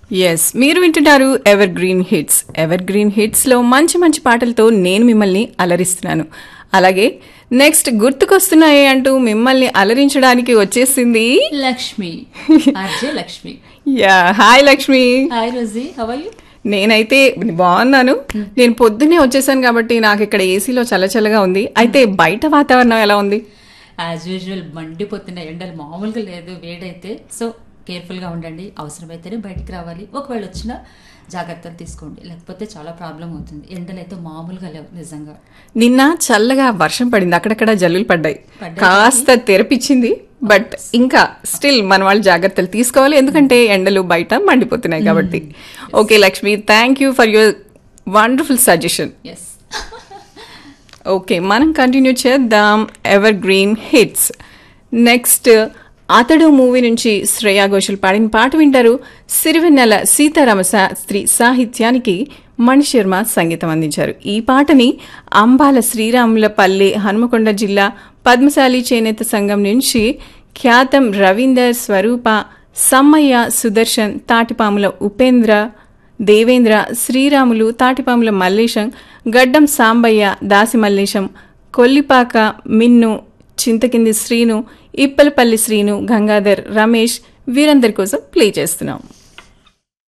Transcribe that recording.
yes మీరు వింటున్నారు evergreen hits evergreen hits లో మంచి మంచి పాటలతో నేను మిమ్మల్ని అలరిస్తున్నాను అలాగే నెక్స్ట్ గుర్తుకొస్తున్నాయి అంటూ మిమ్మల్ని అలరించడానికి వచ్చేసింది Lakshmi RJ Lakshmi yeah hi Lakshmi hi Rosy how you నేనైతే బాగున్నాను నేను పొద్దున్నే వచ్చేసాను కాబట్టి నాకు ఇక్కడ ఏసీలో చల్లచల్లగా ఉంది అయితే బయట వాతావరణం ఎలా ఉంది యాజ్ యూజువల్ మండిపోతున్న ఎండలు మామూలుగా లేదు వేడైతే సో కేర్ఫుల్గా ఉండండి అవసరమైతేనే బయటికి రావాలి ఒకవేళ వచ్చినా జాగ్రత్తలు తీసుకోండి లేకపోతే చాలా ప్రాబ్లం అవుతుంది ఎండలు అయితే మామూలుగా లేవు నిజంగా నిన్న చల్లగా వర్షం పడింది అక్కడక్కడ జల్లులు పడ్డాయి పడ్డాయి కాస్త తెరపిచ్చింది బట్ ఇంకా స్టిల్ మన వాళ్ళు జాగ్రత్తలు తీసుకోవాలి ఎందుకంటే ఎండలు బయట మండిపోతున్నాయి కాబట్టి okay Lakshmi thank you for your wonderful suggestion yes okay మనం కంటిన్యూ చేద్దాం evergreen hits next Athadu movie నుంచి శ్రేయా ఘోషల్ పాడిన పాట వింటారు సిరివెన్నెల సీతారామ శాస్త్రి సాహిత్యానికి మణిశర్మ సంగీతం అందించారు ఈ పాటని అంబాల శ్రీరాములపల్లి హనుమకొండ జిల్లా పద్మశాలి చేనేత సంఘం నుంచి ఖ్యాతం రవీందర్ స్వరూప సమ్మయ్య సుదర్శన్ తాటిపాముల ఉపేంద్ర దేవేంద్ర శ్రీరాములు తాటిపాముల మల్లేశం గడ్డం సాంబయ్య దాసి మల్లేశం కొల్లిపాక మిన్ను చింతకింది శ్రీను ఇప్పలపల్లి శ్రీను గంగాధర్ రమేష్ వీరందరి కోసం ప్లే చేస్తున్నాం